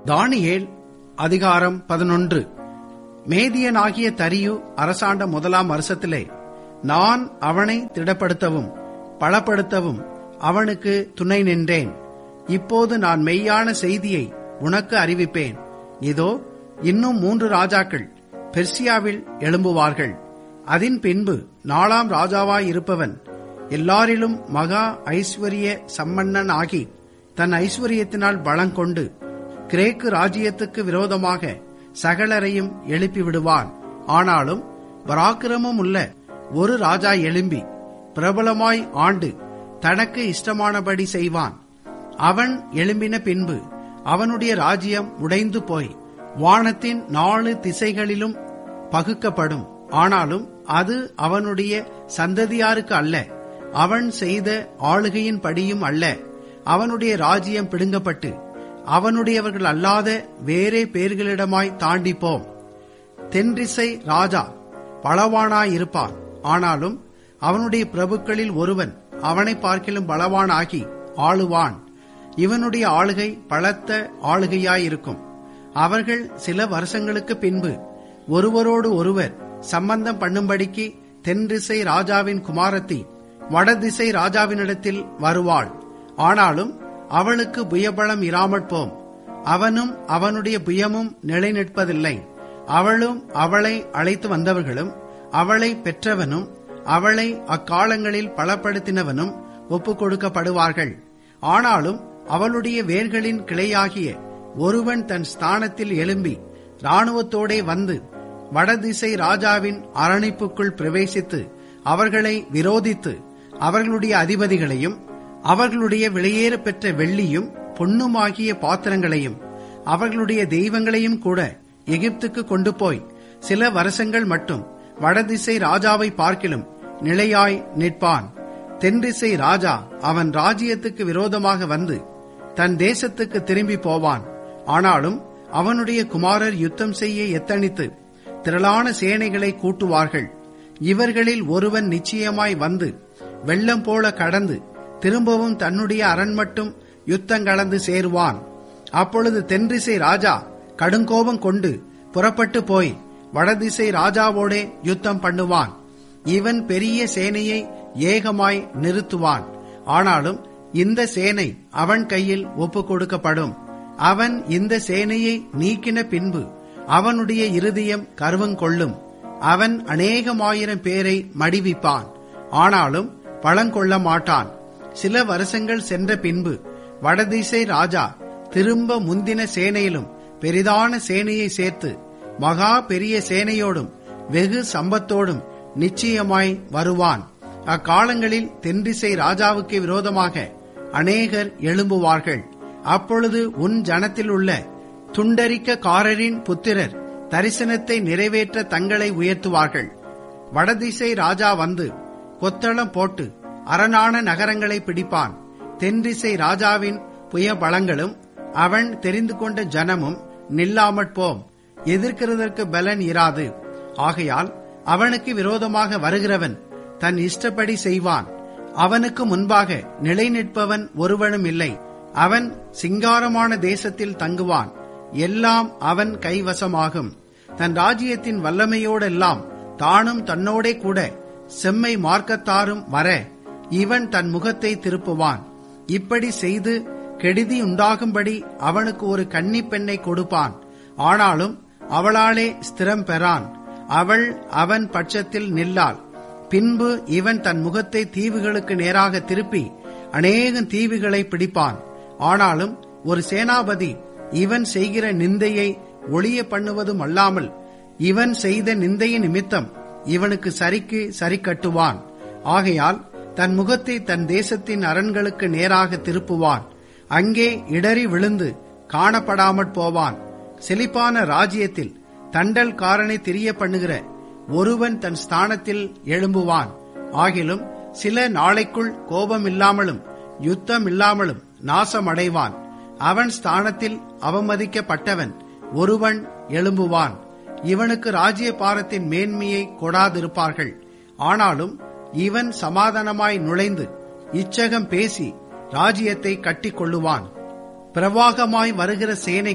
தானியேல் அதிகாரம் பதினொன்று மேதியனாகிய தரியு அரசாண்ட முதலாம் வருஷத்திலே நான் அவனை திடப்படுத்தவும் பலப்படுத்தவும் அவனுக்கு துணை நின்றேன் இப்போது நான் மெய்யான செய்தியை உனக்கு அறிவிப்பேன் இதோ இன்னும் மூன்று ராஜாக்கள் பெர்சியாவில் எழும்புவார்கள் அதன் பின்பு நாலாம் ராஜாவாய் இருப்பவன் எல்லாரிலும் மகா ஐஸ்வர்ய சம்பன்னன் ஆகி தன் ஐஸ்வர்யத்தினால் பலங்கொண்டு கிரேக்கு ராஜ்யத்துக்கு விரோதமாக சகலரையும் எழுப்பி விடுவான் ஆனாலும் பராக்கிரமம் உள்ள ஒரு ராஜா எழும்பி பிரபலமாய் ஆண்டு தனக்கு இஷ்டமானபடி செய்வான் அவன் எழும்பின பின்பு அவனுடைய ராஜ்யம் உடைந்து போய் வானத்தின் நாலு திசைகளிலும் பகுக்கப்படும் ஆனாலும் அது அவனுடைய சந்ததியாருக்கு அல்ல அவன் செய்த ஆளுகையின் படியும் அல்ல அவனுடைய ராஜ்யம் பிடுங்கப்பட்டு அவனுடையவர்கள் அல்லாத வேறே பேர்களிடமாய் தாண்டிப்போம் தென்றிசை ராஜா பலவானாயிருப்பான் ஆனாலும் அவனுடைய பிரபுக்களில் ஒருவன் அவனை பார்க்கிலும் பலவானாகி ஆளுவான் இவனுடைய ஆளுகை பலத்த ஆளுகையாயிருக்கும் அவர்கள் சில வருஷங்களுக்கு பின்பு ஒருவரோடு ஒருவர் சம்பந்தம் பண்ணும்படிக்கு தென்திசை ராஜாவின் குமாரத்தி வடதிசை ராஜாவினிடத்தில் வருவாள் ஆனாலும் அவளுக்கு புயபலம் இராமற் போம் அவனும் அவனுடைய புயமும் நிலை நிற்பதில்லை அவளும் அவளை அழைத்து வந்தவர்களும் அவளை பெற்றவனும் அவளை அக்காலங்களில் பலப்படுத்தினவனும் ஒப்புக் கொடுக்கப்படுவார்கள் ஆனாலும் அவளுடைய வேர்களின் கிளையாகிய ஒருவன் தன் ஸ்தானத்தில் எழும்பி இராணுவத்தோடே வந்து வடதிசை ராஜாவின் அரணிப்புக்குள் பிரவேசித்து அவர்களை விரோதித்து அவர்களுடைய அதிபதிகளையும் அவர்களுடைய வெளியேற பெற்ற வெள்ளியும் பொன்னுமாகிய பாத்திரங்களையும் அவர்களுடைய தெய்வங்களையும் கூட எகிப்துக்கு கொண்டு போய் சில வருஷங்கள் மட்டும் வடதிசை ராஜாவை பார்க்கிலும் நிலையாய் நிற்பான் தென்திசை ராஜா அவன் ராஜ்யத்துக்கு விரோதமாக வந்து தன் தேசத்துக்கு திரும்பி போவான் ஆனாலும் அவனுடைய குமாரர் யுத்தம் செய்ய எத்தனித்து திரளான சேனைகளை கூட்டுவார்கள் இவர்களில் ஒருவன் நிச்சயமாய் வந்து வெள்ளம் போல கடந்து திரும்பவும் தன்னுடைய அரண் மட்டும் யுத்தம் கலந்து சேருவான் அப்பொழுது தென்திசை ராஜா கடுங்கோபம் கொண்டு புறப்பட்டு போய் வடதிசை ராஜாவோடே யுத்தம் பண்ணுவான் இவன் பெரிய சேனையை ஏகமாய் நிறுத்துவான் ஆனாலும் இந்த சேனை அவன் கையில் ஒப்புக் கொடுக்கப்படும் அவன் இந்த சேனையை நீக்கின பின்பு அவனுடைய இருதயம் கருவங்கொள்ளும் அவன் அநேகமாயிரம் பேரை மடிவிப்பான் ஆனாலும் பழங்கொள்ள மாட்டான் சில வருஷங்கள் சென்ற பின்பு வடதிசை ராஜா திரும்ப முந்தின சேனையிலும் பெரிதான சேனையை சேர்த்து மகா பெரிய சேனையோடும் வெகு சம்பத்தோடும் நிச்சயமாய் வருவான் அக்காலங்களில் தென்திசை ராஜாவுக்கு விரோதமாக அநேகர் எழும்புவார்கள் அப்பொழுது உன் ஜனத்தில் உள்ள துண்டரிக்கக்காரரின் புத்திரர் தரிசனத்தை நிறைவேற்ற தங்களை உயர்த்துவார்கள் வடதிசை ராஜா வந்து கொத்தளம் போட்டு அரணான நகரங்களை பிடிப்பான் தென்திசை ராஜாவின் புய பலங்களும் அவன் தெரிந்து கொண்ட ஜனமும் நில்லாமற் போம் எதிர்க்கிறதற்கு பலன் இராது ஆகையால் அவனுக்கு விரோதமாக வருகிறவன் தன் இஷ்டப்படி செய்வான் அவனுக்கு முன்பாக நிலை நிற்பவன் ஒருவனும் இல்லை அவன் சிங்காரமான தேசத்தில் தங்குவான் எல்லாம் அவன் கைவசமாகும் தன் ராஜ்யத்தின் வல்லமையோடெல்லாம் தானும் தன்னோடே கூட செம்மை மார்க்கத்தாரும் வர இவன் தன் முகத்தை திருப்புவான் இப்படி செய்து கெடுதி உண்டாகும்படி அவனுக்கு ஒரு கன்னி பெண்ணை கொடுப்பான் ஆனாலும் அவளாலே ஸ்திரம் பெறான் அவள் அவன் பட்சத்தில் நில்லாள் பின்பு இவன் தன் முகத்தை தீவுகளுக்கு நேராக திருப்பி அநேகம் தீவுகளை பிடிப்பான் ஆனாலும் ஒரு சேனாபதி இவன் செய்கிற நிந்தையை ஒளிய பண்ணுவதும் அல்லாமல் இவன் செய்த நிந்தையின் நிமித்தம் இவனுக்கு சரிக்கு சரி கட்டுவான் ஆகையால் தன் முகத்தை தன் தேசத்தின் அரண்களுக்கு நேராக திருப்புவான் அங்கே இடறி விழுந்து காணப்படாமற் போவான் செழிப்பான ராஜ்யத்தில் தண்டல் காரனை திரிய பண்ணுகிற ஒருவன் தன் ஸ்தானத்தில் எழும்புவான் ஆகிலும் சில நாளைக்குள் கோபம் இல்லாமலும் யுத்தம் இல்லாமலும் நாசம் அடைவான் அவன் ஸ்தானத்தில் அவமதிக்கப்பட்டவன் ஒருவன் எழும்புவான் இவனுக்கு ராஜ்ய பாரத்தின் மேன்மையை கொடாதிருப்பார்கள் ஆனாலும் இவன் சமாதானமாய் நுழைந்து இச்சகம் பேசி ராஜ்யத்தை கட்டிக் கொள்ளுவான் பிரவாகமாய் வருகிற சேனைகள்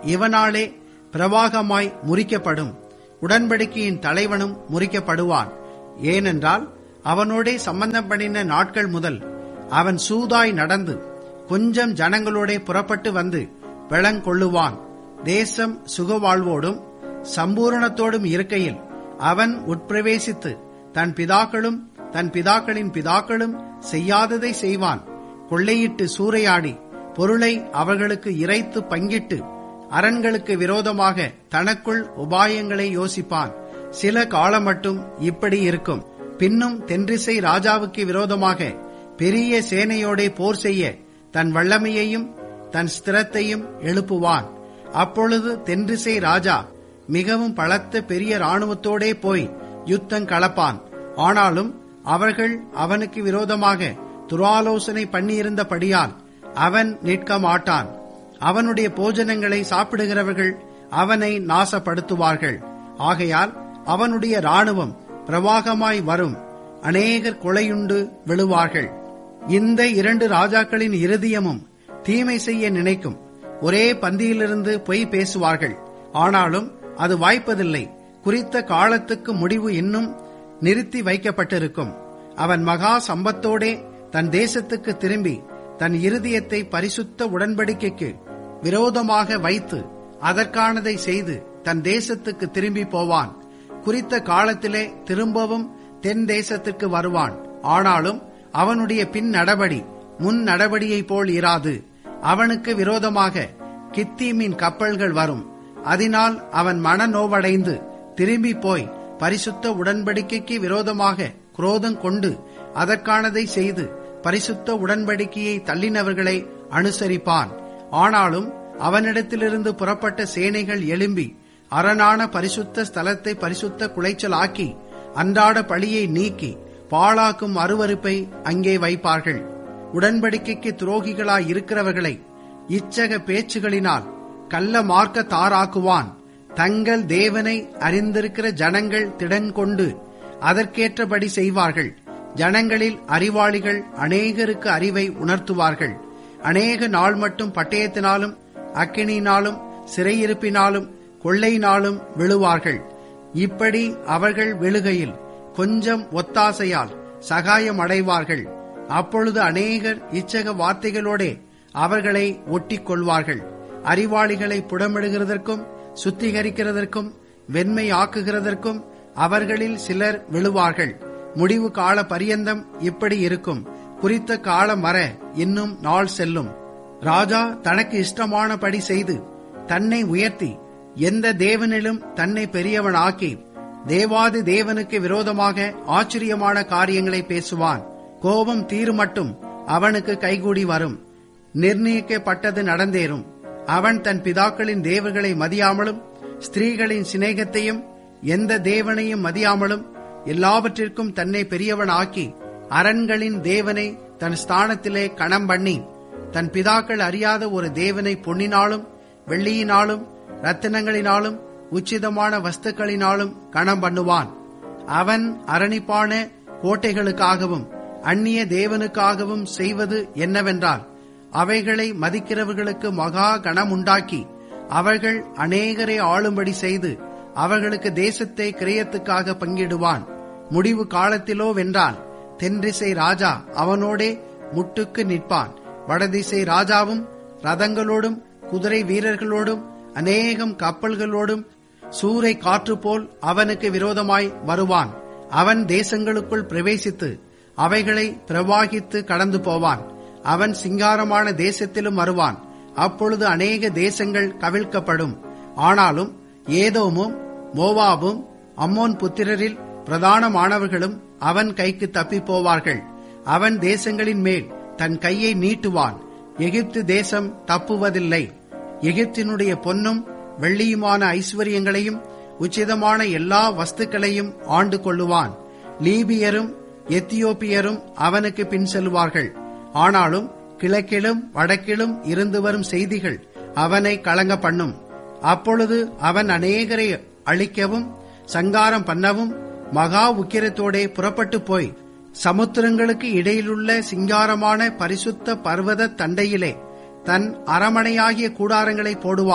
இவனாலே பிரவாகமாய் முறிக்கப்படும் உடன்படிக்கையின் தலைவனும் முறிக்கப்படுவான் ஏனென்றால் அவனோடே சம்பந்தம் பண்ணின நாட்கள் முதல் அவன் சூதாய் நடந்து கொஞ்சம் ஜனங்களோடே புறப்பட்டு வந்து வெளங்கொள்ளுவான் தேசம் சுகவாழ்வோடும் சம்பூரணத்தோடும் இருக்கையில் அவன் உட்பிரவேசித்து தன் பிதாக்களும் தன் பிதாக்களின் பிதாக்களும் செய்யாததை செய்வான் கொள்ளையிட்டு சூறையாடி பொருளை அவர்களுக்கு இறைத்து பங்கிட்டு அரண்களுக்கு விரோதமாக தனக்குள் உபாயங்களை யோசிப்பான் சில காலம் மட்டும் இப்படி இருக்கும் பின்னும் தென்றிசை ராஜாவுக்கு விரோதமாக பெரிய சேனையோடே போர் செய்ய தன் வல்லமையையும் தன் ஸ்திரத்தையும் எழுப்புவான் அப்பொழுது தென்றிசை ராஜா மிகவும் பலத்த பெரிய இராணுவத்தோடே போய் யுத்தம் கலப்பான் ஆனாலும் அவர்கள் அவனுக்கு விரோதமாக துராலோசனை பண்ணியிருந்தபடியால் அவன் நிற்க மாட்டான் அவனுடைய போஜனங்களை சாப்பிடுகிறவர்கள் அவனை நாசப்படுத்துவார்கள் ஆகையால் அவனுடைய இராணுவம் பிரவாகமாய் வரும் அநேகர் கொலையுண்டு விழுவார்கள் இந்த இரண்டு ராஜாக்களின் இருதயமும் தீமை செய்ய நினைக்கும் ஒரே பந்தியிலிருந்து பொய் பேசுவார்கள் ஆனாலும் அது வாய்ப்பதில்லை குறித்த காலத்துக்கு முடிவு இன்னும் நிறுத்தி வைக்கப்பட்டிருக்கும் அவன் மகா சம்பத்தோடே தன் தேசத்துக்கு திரும்பி தன் இருதயத்தை பரிசுத்த உடன்படிக்கைக்கு விரோதமாக வைத்து அதற்கானதை செய்து தன் தேசத்துக்கு திரும்பி போவான் குறித்த காலத்திலே திரும்பவும் தென் தேசத்திற்கு வருவான் ஆனாலும் அவனுடைய பின் நடபடி முன் நடபடியை போல் இராது அவனுக்கு விரோதமாக கித்தீமின் கப்பல்கள் வரும் அதனால் அவன் மனநோவடைந்து திரும்பி போய் பரிசுத்த உடன்படிக்கைக்கு விரோதமாக குரோதம் கொண்டு அதற்கானதை செய்து பரிசுத்த உடன்படிக்கையை தள்ளினவர்களை அனுசரிப்பான் ஆனாலும் அவனிடத்திலிருந்து புறப்பட்ட சேனைகள் எழும்பி அரணான பரிசுத்த ஸ்தலத்தை பரிசுத்த குலைச்சலாக்கி அன்றாட பழியை நீக்கி பாழாக்கும் அருவருப்பை அங்கே வைப்பார்கள் உடன்படிக்கைக்கு துரோகிகளாய் இருக்கிறவர்களை இச்சக பேச்சுகளினால் கள்ள மார்க்க தாராக்குவான் தங்கள் தேவனை அறிந்திருக்கிற ஜனங்கள் திடன் கொண்டு அதற்கேற்றபடி செய்வார்கள் ஜனங்களில் அறிவாளிகள் அநேகருக்கு அறிவை உணர்த்துவார்கள் அநேக நாள் மட்டும் பட்டயத்தினாலும் அக்கினியினாலும் சிறையிருப்பினாலும் கொள்ளையினாலும் விழுவார்கள் இப்படி அவர்கள் விழுகையில் கொஞ்சம் ஒத்தாசையால் சகாயம் அடைவார்கள் அப்பொழுது அநேகர் இச்சக வார்த்தைகளோடே அவர்களை ஒட்டிக் கொள்வார்கள் அறிவாளிகளை புடமிடுகிறதற்கும் சுத்திகரிக்கிறதற்கும் வெண்மை ஆக்குகிறதற்கும் அவர்களில் சிலர் விழுவார்கள் முடிவு கால பரியந்தம் இப்படி இருக்கும் குறித்த காலம் வர இன்னும் நாள் செல்லும் ராஜா தனக்கு இஷ்டமானபடி செய்து தன்னை உயர்த்தி எந்த தேவனிலும் தன்னை பெரியவனாக்கி தேவாதி தேவனுக்கு விரோதமாக ஆச்சரியமான காரியங்களை பேசுவான் கோபம் தீருமட்டும் அவனுக்கு கைகூடி வரும் நிர்ணயிக்கப்பட்டது நடந்தேறும் அவன் தன் பிதாக்களின் தேவர்களை மதியாமலும் ஸ்திரீகளின் சிநேகத்தையும் எந்த தேவனையும் மதியாமலும் எல்லாவற்றிற்கும் தன்னை பெரியவன் ஆக்கி அரண்களின் தேவனை தன் ஸ்தானத்திலே கணம் பண்ணி தன் பிதாக்கள் அறியாத ஒரு தேவனை பொன்னினாலும் வெள்ளியினாலும் ரத்தினங்களினாலும் உச்சிதமான வஸ்துக்களினாலும் கணம் பண்ணுவான் அவன் அரணிப்பான கோட்டைகளுக்காகவும் அந்நிய தேவனுக்காகவும் செய்வது என்னவென்றால் அவைகளை மதிக்கிறவர்களுக்கு மகா கணம் உண்டாக்கி அவர்கள் அநேகரை ஆளும்படி செய்து அவர்களுக்கு தேசத்தை கிரயத்துக்காக பங்கிடுவான் முடிவு காலத்திலோ வென்றால் தென்றிசை ராஜா அவனோடே முட்டுக்கு நிற்பான் வடதிசை ராஜாவும் ரதங்களோடும் குதிரை வீரர்களோடும் அநேகம் கப்பல்களோடும் சூறை காற்று போல் அவனுக்கு விரோதமாய் வருவான் அவன் தேசங்களுக்குள் பிரவேசித்து அவைகளை பிரவாகித்து கடந்து போவான் அவன் சிங்காரமான தேசத்திலும் வருவான் அப்பொழுது அநேக தேசங்கள் கவிழ்க்கப்படும் ஆனாலும் ஏதோமும் மோவாபும் அம்மோன் புத்திரரில் பிரதானமானவர்களும் அவன் கைக்கு தப்பி போவார்கள் அவன் தேசங்களின் மேல் தன் கையை நீட்டுவான் எகிப்து தேசம் தப்புவதில்லை எகிப்தினுடைய பொன்னும் வெள்ளியுமான ஐஸ்வர்யங்களையும் உச்சிதமான எல்லா வஸ்துக்களையும் ஆண்டு கொள்ளுவான் லீபியரும் எத்தியோப்பியரும் அவனுக்கு பின் செல்வார்கள் ஆனாலும் கிழக்கிலும் வடக்கிலும் இருந்து வரும் செய்திகள் அவனை கலங்க பண்ணும் அப்பொழுது அவன் அநேகரை அழிக்கவும் சங்காரம் பண்ணவும் மகா உக்கிரத்தோடே புறப்பட்டு போய் சமுத்திரங்களுக்கு இடையிலுள்ள சிங்காரமான பரிசுத்த பர்வத தண்டையிலே தன் அரமனையாகிய கூடாரங்களை போடுவான்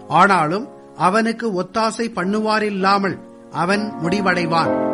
ஆனாலும் அவனுக்கு ஒத்தாசை பண்ணுவாரில்லாமல் அவன் முடிவடைவான்